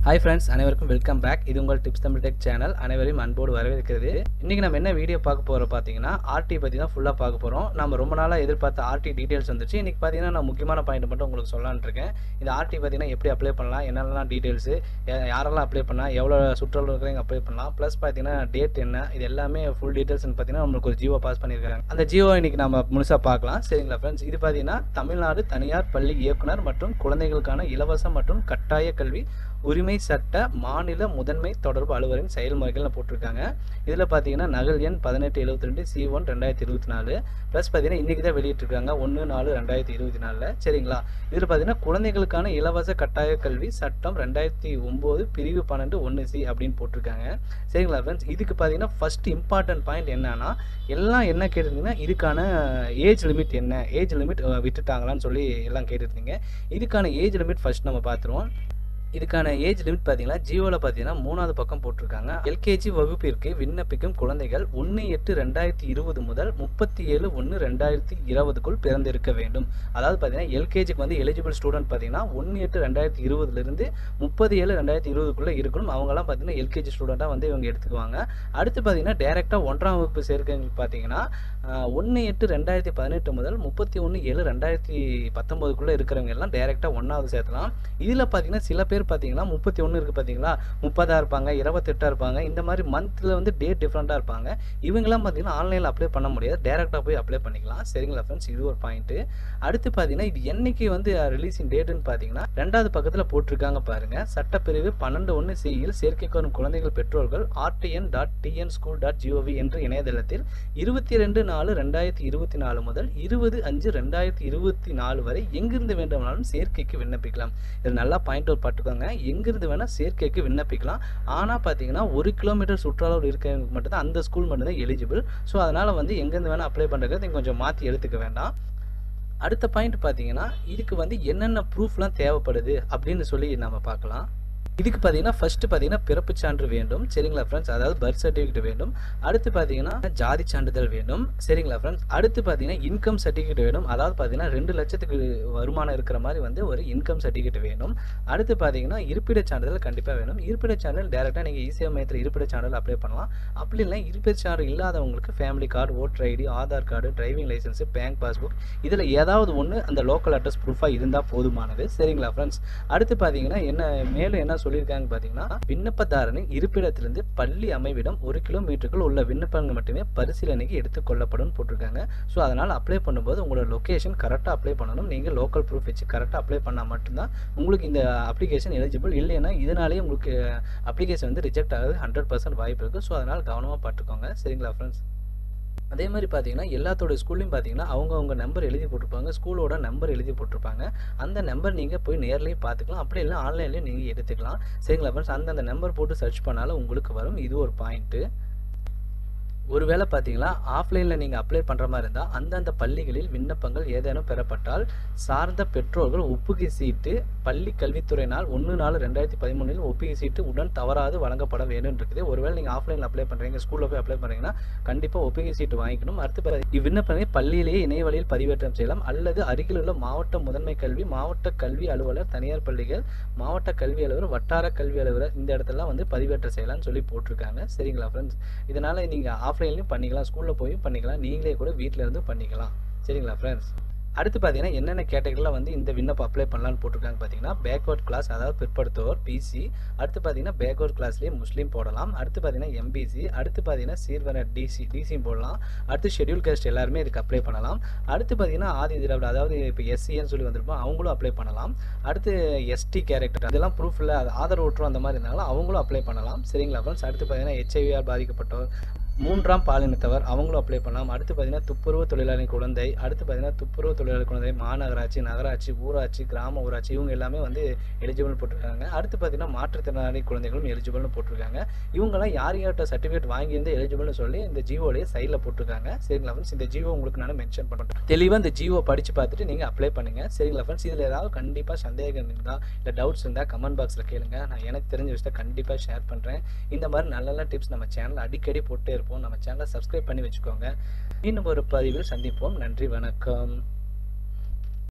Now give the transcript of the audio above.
hi friends அனைவருக்கும் welcome back இது உங்கள் டிப்ஸ் தமிழ் டெக் சேனல் அனைவரையும் அன்போடு வரவேற்கிறது இன்றைக்கி நம்ம என்ன வீடியோ பார்க்க போகிறோம் பார்த்தீங்கன்னா ஆர்டி பற்றி தான் ஃபுல்லாக பார்க்க போகிறோம் நம்ம ரொம்ப நாளாக எதிர்பார்த்த ஆர்டி டீட்டெயில்ஸ் வந்துச்சு இன்றைக்கி பார்த்தீங்கன்னா நான் முக்கியமான பாயிண்ட் மட்டும் உங்களுக்கு சொல்லலான்னு இருக்கேன் இந்த ஆர்டி பார்த்தீங்கன்னா எப்படி அப்ளை பண்ணலாம் என்னென்னலாம் டீட்டெயில்ஸு யாரெல்லாம் அப்ளை பண்ணலாம் எவ்வளோ சுற்றுலா இருக்கிறவங்க அப்ளை பண்ணலாம் ப்ளஸ் பார்த்தீங்கன்னா டேட் என்ன இது எல்லாமே ஃபுல் டீட்டெயில்ஸ் பார்த்தீங்கன்னா நம்மளுக்கு ஒரு ஜியோ பாஸ் பண்ணியிருக்காங்க அந்த ஜியோ இன்னைக்கு நம்ம முழுசாக பார்க்கலாம் சரிங்களா ஃப்ரெண்ட்ஸ் இது பார்த்தீங்கன்னா தமிழ்நாடு தனியார் பள்ளி இயக்குனர் மற்றும் குழந்தைகளுக்கான இலவச மற்றும் கட்டாய கல்வி உரிமை சட்ட மாநில முதன்மை தொடர்பு அலுவலரின் செயல்முறைகள்னு போட்டிருக்காங்க இதில் பார்த்தீங்கன்னா நகல் எண் பதினெட்டு எழுபத்தி ரெண்டு சி ஒன் ரெண்டாயிரத்தி இருபத்தி நாலு ப்ளஸ் பார்த்தீங்கன்னா இன்றைக்கி தான் வெளியிட்டிருக்காங்க ஒன்று நாலு ரெண்டாயிரத்தி இருபத்தி நாலில் சரிங்களா இதில் பார்த்தீங்கன்னா குழந்தைகளுக்கான இலவச கட்டாய கல்வி சட்டம் ரெண்டாயிரத்தி ஒம்பது பிரிவு பன்னெண்டு ஒன்று சி அப்படின்னு போட்டிருக்காங்க சரிங்களா ஃப்ரெண்ட்ஸ் இதுக்கு பார்த்தீங்கன்னா ஃபஸ்ட் இம்பார்ட்டன்ட் பாயிண்ட் என்னன்னா எல்லாம் என்ன கேட்டிருந்தீங்கன்னா இதுக்கான ஏஜ் லிமிட் என்ன ஏஜ் லிமிட் விட்டுட்டாங்களான்னு சொல்லி எல்லாம் கேட்டிருந்தீங்க இதுக்கான ஏஜ் லிமிட் ஃபஸ்ட் நம்ம பார்த்துருவோம் இதுக்கான ஏஜ் லிமிட் பார்த்தீங்கன்னா ஜியோவில் பார்த்தீங்கன்னா மூணாவது பக்கம் போட்டிருக்காங்க எல்கேஜி வகுப்பிற்கு விண்ணப்பிக்கும் குழந்தைகள் ஒன்று எட்டு ரெண்டாயிரத்தி இருபது முதல் முப்பத்தி ஏழு ஒன்று ரெண்டாயிரத்தி இருபதுக்குள் பிறந்திருக்க வேண்டும் அதாவது பார்த்தீங்கன்னா எல்கேஜிக்கு வந்து எலிஜிபிள் ஸ்டூடெண்ட் பார்த்தீங்கன்னா ஒன்று எட்டு ரெண்டாயிரத்தி இருபதுலேருந்து முப்பது ஏழு ரெண்டாயிரத்தி இருபதுக்குள்ளே இருக்கணும் அவங்களாம் பார்த்தீங்கன்னா எல்கேஜி ஸ்டூடெண்ட்டாக வந்து இவங்க எடுத்துக்குவாங்க அடுத்து பார்த்தீங்கன்னா டேரெக்டாக ஒன்றாம் வகுப்பு சேர்க்கைங்களுக்கு பார்த்தீங்கன்னா ஒன்று எட்டு ரெண்டாயிரத்தி பதினெட்டு முதல் முப்பத்தி ஒன்று ஏழு ரெண்டாயிரத்தி பத்தொம்போதுக்குள்ளே இருக்கிறவங்க எல்லாம் டேரெக்டாக ஒன்றாவது சேர்த்தலாம் இதில் பார்த்தீங்கன்னா சில பேர் பார்த்தீங்கன்னா முப்பத்தி ஒன்று இருக்குது பார்த்தீங்களா முப்பதாக இருப்பாங்க இருபத்தெட்டாக இருப்பாங்க இந்த மாதிரி மந்த்தில் வந்து டேட் டிஃப்ரெண்ட்டாக இருப்பாங்க இவங்கெல்லாம் பார்த்தீங்கன்னா ஆன்லைனில் அப்ளை பண்ண முடியாது டேரெக்டாக போய் அப்ளை பண்ணிக்கலாம் சரிங்களா ஃப்ரெண்ட்ஸ் இது ஒரு பாயிண்ட்டு அடுத்து பார்த்தீங்கன்னா இது என்னைக்கு வந்து ரிலீஸிங் டேட்டுன்னு பார்த்தீங்கன்னா ரெண்டாவது பக்கத்தில் போட்டிருக்காங்க பாருங்கள் சட்டப்பிரிவு பன்னெண்டு ஒன்று சியில் சேர்க்கைக்கு வரும் குழந்தைகள் பெற்றோர்கள் RTN dot TN school dot gov என்ற இணையதளத்தில் இருபத்தி ரெண்டு நாலு ரெண்டாயிரத்தி இருபத்தி நாலு முதல் இருபது அஞ்சு ரெண்டாயிரத்தி இருபத்தி நாலு வரை எங்கிருந்து வேண்டுமானாலும் சேர்க்கைக்கு விண்ணப்பிக்கலாம் இது நல்லா பாயிண்ட் அவுட் பட்டுக்கோங்க எங்கிருந்து வேணால் சேர்க்கைக்கு விண்ணப்பிக்கலாம் ஆனால் பார்த்தீங்கன்னா ஒரு கிலோமீட்டர் சுற்றளவு இருக்கிறவங்களுக்கு மட்டும்தான் அந்த ஸ்கூல் மட்டும்தான் எலிஜிபிள் ஸோ அதனால் வந்து எங்கேருந்து வேணால் அப்ளை பண்ணுறது நீங்கள் கொஞ்சம் மாற்றி எடுத்துக்க வேண்டாம் அடுத்த பாயிண்ட் பார்த்தீங்கன்னா இதுக்கு வந்து என்னென்ன ப்ரூஃப்லாம் தேவைப்படுது அப்படின்னு சொல்லி நம்ம பார்க்கலாம் இதுக்கு பார்த்தீங்கன்னா ஃபஸ்ட்டு பார்த்தீங்கன்னா பிறப்பு சான்று வேண்டும் சரிங்களா ஃப்ரெண்ட்ஸ் அதாவது பர்த் சர்டிஃபிகேட் வேண்டும் அடுத்து பார்த்தீங்கன்னா ஜாதி சான்றிதழ் வேண்டும் சரிங்களா ஃப்ரெண்ட்ஸ் அடுத்து பார்த்தீங்கன்னா இன்கம் சர்டிஃபிகேட் வேணும் அதாவது பார்த்தீங்கன்னா ரெண்டு லட்சத்துக்கு வருமானம் இருக்கிற மாதிரி வந்து ஒரு இன்கம் சர்டிஃபிகேட் வேணும் அடுத்து பார்த்தீங்கன்னா இருப்பிட சான்றிதழ் கண்டிப்பாக வேணும் இருப்பிட சான்றிதழ் டேரெக்டாக நீங்கள் ஈஸியாக மையத்தில் இருப்பிட சான்றிதழ் அப்ளை பண்ணலாம் அப்படி இல்லை இருப்பிட சான்று இல்லாதவங்களுக்கு family card voter ID Aadhaar card driving licence bank passbook இதில் ஏதாவது ஒன்று அந்த லோக்கல் அட்ரஸ் ப்ரூஃபாக இருந்தால் போதுமானது சரிங்களா ஃப்ரெண்ட்ஸ் அடுத்து பார்த்தீங்கன்னா என்ன மேலும் என்ன சொல்லியிருக்காங்க பார்த்தீங்கன்னா விண்ணப்பதாரனின் இருப்பிடத்திலிருந்து பள்ளி அமைவிடம் ஒரு கிலோமீட்டருக்குள் உள்ள விண்ணப்பங்கள் மட்டுமே பரிசீலனைக்கு எடுத்துக்கொள்ளப்படும் போட்டிருக்காங்க ஸோ அதனால் அப்ளை பண்ணும்போது உங்களோட லொக்கேஷன் கரெக்டாக அப்ளை பண்ணணும் நீங்கள் லோக்கல் ப்ரூஃப் வச்சு கரெக்டாக அப்ளை பண்ணால் மட்டும்தான் உங்களுக்கு இந்த அப்ளிகேஷன் எலிஜிபிள் இல்லைன்னா இதனாலேயே உங்களுக்கு அப்ளிகேஷன் வந்து ரிஜெக்ட் ஆகுது ஹண்ட்ரட் பர்சன்ட் வாய்ப்பு இருக்குது ஸோ அதனால் கவனமாக பார்த்துக்கோங்க சரிங்களா ஃப்ரெண்ட்ஸ் அதே மாதிரி பார்த்தீங்கன்னா எல்லாத்தோட ஸ்கூல்லையும் பார்த்தீங்கன்னா அவங்கவுங்க நம்பர் எழுதி போட்டிருப்பாங்க ஸ்கூலோட நம்பர் எழுதி போட்டிருப்பாங்க அந்த நம்பர் நீங்கள் போய் நேர்லேயே பார்த்துக்கலாம் அப்படி இல்லை ஆன்லைன்லேயும் நீங்கள் எடுத்துக்கலாம் சரிங்களா ஃப்ரெண்ட்ஸ் அந்தந்த நம்பர் போட்டு சர்ச் பண்ணாலும் உங்களுக்கு வரும் இது ஒரு பாயிண்ட்டு ஒருவேளை பார்த்தீங்களா ஆஃப்லைனில் நீங்கள் அப்ளை பண்ணுற மாதிரி இருந்தால் அந்தந்த பள்ளிகளில் விண்ணப்பங்கள் ஏதேனும் பெறப்பட்டால் சார்ந்த பெற்றோர்கள் ஒப்புகை சீட்டு பள்ளி கல்வித்துறையினால் ஒன்று நாலு ரெண்டாயிரத்தி பதிமூணில் ஒப்புகை சீட்டு உடன் தவறாது வழங்கப்பட வேண்டும் இருக்குது ஒருவேளை நீங்கள் ஆஃப்லைனில் அப்ளை பண்ணுறீங்க ஸ்கூலில் போய் அப்ளை பண்ணுறீங்கன்னா கண்டிப்பாக ஒப்புகை சீட்டு வாங்கிக்கணும் அடுத்து இவ்விண்ணப்பங்களை பள்ளியிலேயே இணையவழியில் பதிவேற்றம் செய்யலாம் அல்லது அருகில் உள்ள மாவட்ட முதன்மை கல்வி மாவட்ட கல்வி அலுவலர் தனியார் பள்ளிகள் மாவட்ட கல்வி அலுவலர் வட்டார கல்வி அலுவலர் இந்த இடத்துலலாம் வந்து பதிவேற்றம் செய்யலாம்னு சொல்லி போட்டிருக்காங்க சரிங்களா ஃப்ரெண்ட்ஸ் இதனால் நீங்கள் ஆஃப்லைன்லையும் பண்ணிக்கலாம் ஸ்கூலில் போயும் பண்ணிக்கலாம் நீங்களே கூட வீட்டில் இருந்து பண்ணிக்கலாம் சரிங்களா ஃப்ரெண்ட்ஸ் அடுத்து பார்த்தீங்கன்னா என்னென்ன கேட்டகரியில் வந்து இந்த விண்ணப்பம் அப்ளை பண்ணலான்னு போட்டிருக்காங்க பார்த்தீங்கன்னா பேக்வர்ட் கிளாஸ் அதாவது பிற்படுத்துவோர் பிசி அடுத்து பார்த்தீங்கன்னா பேக்வர்ட் கிளாஸ்லேயே முஸ்லீம் போடலாம் அடுத்து பார்த்தீங்கன்னா எம்பிசி அடுத்து பார்த்தீங்கன்னா சீர்வர டிசி டிசியும் போடலாம் அடுத்து ஷெடியூல் கேஸ்ட் எல்லாருமே இதுக்கு அப்ளை பண்ணலாம் அடுத்து பார்த்தீங்கன்னா ஆதி திராவிட அதாவது இப்போ எஸ்சின்னு சொல்லி வந்திருப்போம் அவங்களும் அப்ளை பண்ணலாம் அடுத்து எஸ்டி கேரக்டர் அதெல்லாம் ப்ரூஃப் இல்லை ஆதரவு ஊற்றம் அந்த மாதிரி இருந்தாலும் அவங்களும் அப்ளை பண்ணலாம் சரிங்களா ஃப்ரெண்ட்ஸ் அடுத்து பார்த்தீங்கன்னா ஹெச்ஐவிஆர் பாதிக்கப்பட்டோர் மூன்றாம் பாலினத்தவர் அவங்களும் அப்ளை பண்ணலாம் அடுத்து பார்த்தீங்கன்னா துப்புரவு தொழிலாளி குழந்தை அடுத்து பார்த்தீங்கன்னா துப்புரவு தொழிலாளி குழந்தை மாநகராட்சி நகராட்சி ஊராட்சி கிராம ஊராட்சி இவங்க எல்லாமே வந்து எலிஜிபிள் போட்டிருக்காங்க அடுத்து பார்த்தீங்கன்னா மாற்றுத்திறனாளி குழந்தைகளும் எலிஜிபிள்னு போட்டிருக்காங்க இவங்கெல்லாம் யார் யார்கிட்ட சர்டிஃபிகேட் வாங்கியிருந்து எலிஜிபிள்னு சொல்லி இந்த ஜியோலேயே சைடில் போட்டிருக்காங்க சரிங்களா ஃப்ரெண்ட்ஸ் இந்த ஜியோ உங்களுக்கு நான் மென்ஷன் பண்ணுறேன் தெளிவாக இந்த ஜியோ படித்து பார்த்துட்டு நீங்கள் அப்ளை பண்ணுங்கள் சரிங்களா ஃப்ரெண்ட்ஸ் இதில் ஏதாவது கண்டிப்பாக சந்தேகம் இருந்தால் இல்லை டவுட்ஸ் இருந்தால் கமெண்ட் பாக்ஸில் கேளுங்க நான் எனக்கு தெரிஞ்ச விஷயத்தை கண்டிப்பாக ஷேர் பண்ணுறேன் இந்த மாதிரி நல்ல நல்ல டிப்ஸ் நம்ம சேனல் அடிக்கடி போட்டே இருப்போம் நம்ம சேனலை சப்ஸ்கிரைப் பண்ணி வச்சுக்கோங்க இன்னும் ஒரு பதிவில் சந்திப்போம் நன்றி வணக்கம்